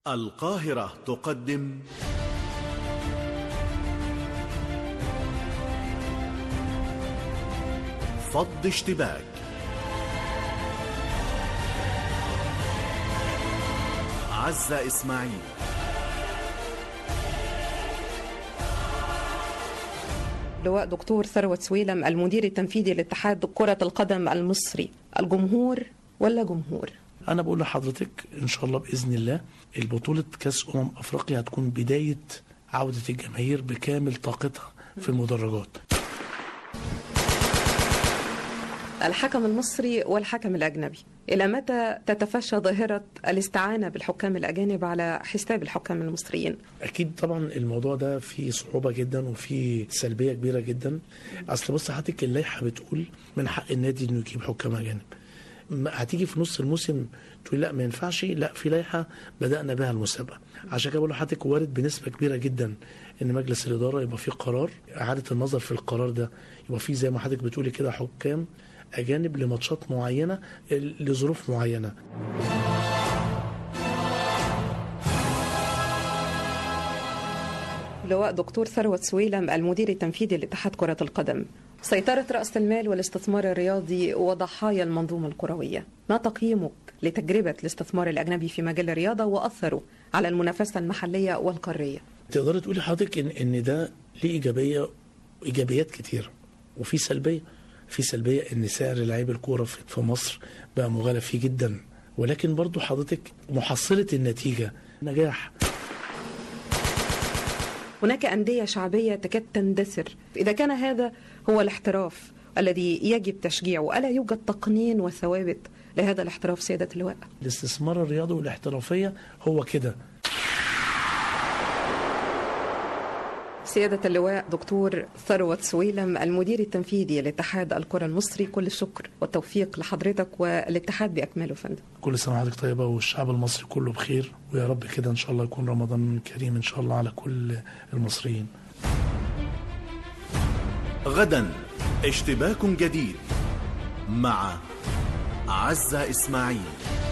القاهرة تقدم فض اشتباك عزة إسماعيل لواء دكتور ثروت سويلم المدير التنفيذي لاتحاد كرة القدم المصري الجمهور ولا جمهور انا بقول لحضرتك ان شاء الله باذن الله البطوله كاس امم افريقيا هتكون بدايه عوده الجماهير بكامل طاقتها في المدرجات الحكم المصري والحكم الأجنبي إلى متى تتفشى ظاهرة الاستعانة بالحكام الأجانب على حساب الحكام المصريين اكيد طبعا الموضوع ده فيه صعوبه جدا وفيه سلبيه كبيره جدا اصل بص حضرتك اللائحه بتقول من حق النادي انه يجيب حكام اجانب ما هتيجي في نص الموسم تقول لا ما ينفعش لا في لائحه بدانا بها المسابقه عشان كده بقول لحضرتك وارد بنسبه كبيره جدا ان مجلس الاداره يبقى فيه قرار اعاده النظر في القرار ده يبقى فيه زي ما حضرتك بتقولي كده حكام اجانب لماتشات معينه لظروف معينه لواء دكتور ثروت سويلم المدير التنفيذي لاتحاد كرة القدم سيطرة رأس المال والاستثمار الرياضي وضحايا المنظومة الكروية ما تقييمك لتجربة الاستثمار الأجنبي في مجال الرياضة وأثره على المنافسة المحلية والقارية تقدري تقولي حضرتك ان ان ده ليه ايجابيه ايجابيات كتير وفي سلبيه في سلبيه ان سعر لعيب الكوره في في مصر بقى مغالى فيه جدا ولكن برضو حضرتك محصله النتيجه نجاح هناك أندية شعبية تكاد تندثر إذا كان هذا هو الاحتراف الذي يجب تشجيعه ألا يوجد تقنين وثوابت لهذا الاحتراف سيادة اللواء الاستثمار الرياضي والاحترافيه هو كده سيادة اللواء دكتور ثروت سويلم المدير التنفيذي لاتحاد الكرة المصري كل الشكر والتوفيق لحضرتك والاتحاد بأكمله فندم كل سنه وحضرتك طيبه والشعب المصري كله بخير ويا رب كده ان شاء الله يكون رمضان كريم ان شاء الله على كل المصريين غدا اشتباك جديد مع عزة إسماعيل